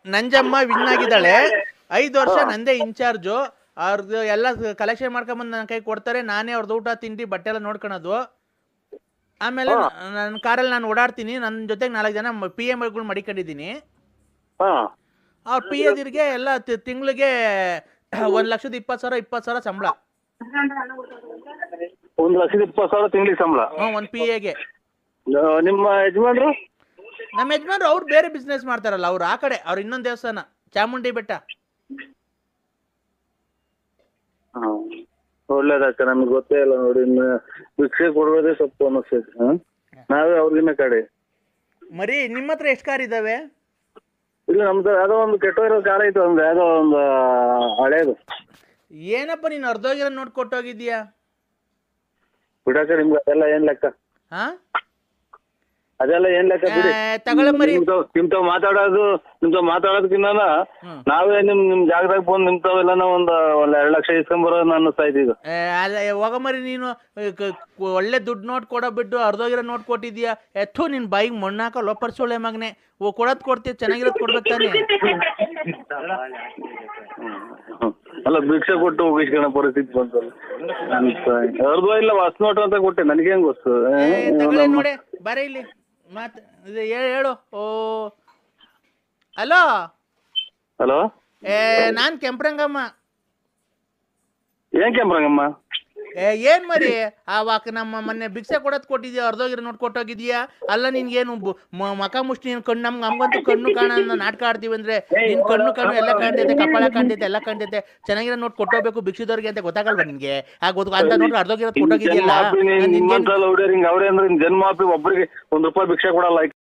Nanjamma win ಆಗಿದ್ದಾಳೆ ಐದು ವರ್ಷ ನಂದೇ ಇನ್ಚಾರ್ಜು ಅವ್ರದ್ದು ಎಲ್ಲ ಕಲೆಕ್ಷನ್ ಮಾಡ್ಕೊಂಬಂದು ನನ್ನ ಕೈ ಕೊಡ್ತಾರೆ ನಾನೇ ಅವ್ರದ್ದು ಊಟ ತಿಂಡಿ ಬಟ್ಟೆ ಎಲ್ಲ ನೋಡ್ಕೊಳೋದು ಆಮೇಲೆ ನನ್ನ ಕಾರಲ್ಲಿ ನಾನು ಓಡಾಡ್ತೀನಿ ನನ್ನ ಜೊತೆಗೆ ನಾಲ್ಕು ಜನ ಪಿ ಎಮ್ಗಳು ಮಡಿಕೊಂಡಿದ್ದೀನಿ ಹಾ ಅವ್ರ ಪಿ ಎದಿರಿಗೆ ಎಲ್ಲ ತಿಂಗಳಿಗೆ ಒಂದು ಲಕ್ಷದ ಇಪ್ಪತ್ತು ಸಾವಿರ ಇಪ್ಪತ್ತು ಸಾವಿರ ಸಂಬಳ ಒಂದು ಲಕ್ಷದ ಇಪ್ಪತ್ತು ಸಾವಿರ ತಿಂಗಳಿಗೆ ಸಂಬಳ ಹ್ಞೂ ಒಂದು ಪಿ ಎಗೆ ಆ, ನಿಮ್ಮ ಯಜಮಾನ್ರು ನಮ್ಮ ಯಜಮಾನ್ರು ಅವ್ರು ಬೇರೆ ಬಿಸ್ನೆಸ್ ಮಾಡ್ತಾರಲ್ಲ ಅವ್ರು ಆ ಕಡೆ ಅವ್ರು ಇನ್ನೊಂದು ದೇವಸ್ಥಾನ ಚಾಮುಂಡಿ ಬೆಟ್ಟ ಹಾ ಒಳ್ಳೇದಾಕ ನಮ್ಗೆ ಗೊತ್ತೇ ಇಲ್ಲ ನೋಡಿ ಇನ್ನು ಭಿಕ್ಷೆ ಕೊಡೋದೇ ತಪ್ಪು ಅನ್ನಿಸ್ತೈತೆ ಹಾ ನಾವೇ ಅವ್ರಿಗಿನ್ನ ಕಡೆ ಮರಿ ನಿಮ್ಮ ಹತ್ರ ಎಷ್ಟು ಕಾರ್ ಇದ್ದಾವೆ ಇಲ್ಲ ನಮ್ದು ಯಾವುದೋ ಒಂದು ಕೆಟ್ಟೋಗಿರೋ ಕಾಲ ಐತೆ ಒಂದು ಯಾವುದೋ ಒಂದು ಹಳೇದು ಏನಪ್ಪ ನೀನು ಅರ್ಧೋಗಿರೋ ನೋಟ್ ಕೊಟ್ಟೋಗಿದ್ಯಾ ಬಿಡಾಕ ನಿಮ್ಗೆ ಅದೆಲ್ಲ ಏನ್ ಲೆಕ್ಕ ಹಾ ಅದೆಲ್ಲ ಏನ್ ಲೆಕ್ಕ ಬಿಡಿ ತಗೊಳ್ಳ ಮರಿ ನಿಮ್ತಾವ್ ನಿಮ್ತಾವ್ ಮಾತಾಡೋದು ನಿಮ್ತಾವ್ ಮಾತಾಡೋದಕ್ಕಿನ್ನ ಹ್ಮ್. ನಾವೇ ನಿಮ್ ನಿಮ್ ಜಾಗದಾಗ ಬಂದು ನಿಮ್ತಾವೆಲ್ಲ ಒಂದ್ ಒಂದ್ ಎರಡ್ ಲಕ್ಷ ಇಸ್ಕೊಂಬರೋದು ಅನ್ನಿಸ್ತಾ ಐತಿ ಈಗ ಏ, ಅಲ್ಲ ಹೋಗ ಮರಿ ನೀನು ಏ, ಕ- ಕ- ಒಳ್ಳೆ ದುಡ್ಡು ನೋಟ್ ಕೊಡೋ ಬಿಟ್ಟು ಅರ್ಧೋಗಿರೋ ನೋಟ್ ಕೊಟ್ಟಿದ್ಯಾ ಎತ್ತು ನಿನ್ ಬಾಯಿಗೆ ಮಣ್ಣಾಕ ಲೋಪರ್ಸೋಳೆ ಮಗನೆ ಓ ಕೊಡೋದ್ ಕೊಡ್ತೀಯ ಚೆನ್ನಾಗಿರೋದ್ ಕೊಡ್ಬೇಕು ತಾನೆ ಹ್ಮ್. ಅಲ್ಲ ಭಿಕ್ಷೆ ಕೊಟ್ಟು ಹೋಗಿಸ್ಕೊಳೋ ಪರಿಸ್ಥಿತಿ ಬಂತಲ್ಲ ಅವ್ರದ್ದು ಇಲ್ಲ ಹೊಸ ನೋಟ್ ಅಂತ ಕೊಟ್ಟೆ ನನಗೆ ಹೆಂಗ್ ಗೊತ್ತು ಏ, ತಗೊಳ್ಳೆ ನೋಡೆ ಬರ ಇಲ್ಲಿ ಮಾತ್ ಇದು ಹೇಳು ಹೇಳು ಓ ಹಲೋ ಹಲೋ ಏ ನಾನ್ ಕೆಂಪ್ರಂಗಮ್ಮ ಏನ್ ಕೆಂಪ್ರಂಗಮ್ಮ ಏ ಏನ್ ಮರಿ ಆವಾಗ ನಮ್ಮ ಮೊನ್ನೆ ಭಿಕ್ಷೆ ಕೊಡೋದ್ ಕೊಟ್ಟಿದ್ಯಾ ಅರ್ಧೋಗಿರೋ ನೋಟ್ ಕೊಟ್ಟೋಗಿದ್ಯಾ ಅಲ್ಲ ನಿನ್ಗೇನು ಬು- ಮ- ಮಕ ಮುಷ್ಟಿ ನಿನ್ ಕಣ್ಣು ನಮ್ಗೆ ನಮ್ಗಂತೂ ಕಣ್ಣು ಕಾಣ ನಾಟಕ ಆಡ್ತೀವಿ ಅಂದ್ರೆ ನಿನ್ ಕಣ್ಣು ಕಣ್ಣು ಎಲ್ಲ ಕಾಣ್ತೈತೆ ಕಪಾಳ ಕಾಣ್ತೈತೆ ಎಲ್ಲ ಕಾಣ್ತೈತೆ ಚೆನ್ನಾಗಿರೋ ನೋಟ್ ಕೊಟ್ಟೋಗ್ಬೇಕು ಭಿಕ್ಷುದವ್ರಿಗೆ ಅಂತ ಗೊತ್ತಾಗಲ್ವಾ ನಿನ್ಗೆ ಆ ಗೊತ್ತು ಅಂತ ನೋಡ್ರಿ ಅರ್ಧೋಗಿರೋದ್ ಕೊಟ್ಟೋಗಿದ್ಯಲ್ಲ ಜನ್ಮಾಪಿ ನಿನ್ಗೇನ್ ನಿಮ್ಮಂತಲ್ಲ ಹುಡುಗರು ಹಿಂಗ್ ಅವ್ರೆ ಅಂದ್ರೆ ನಿನ್ ಜನ್ಮಾಪಿ ಒಬ್ಬರಿಗೆ ಒಂದ್ ರೂಪಾಯಿ ಭಿಕ್ಷೆ ಕೊಡಲ್ಲ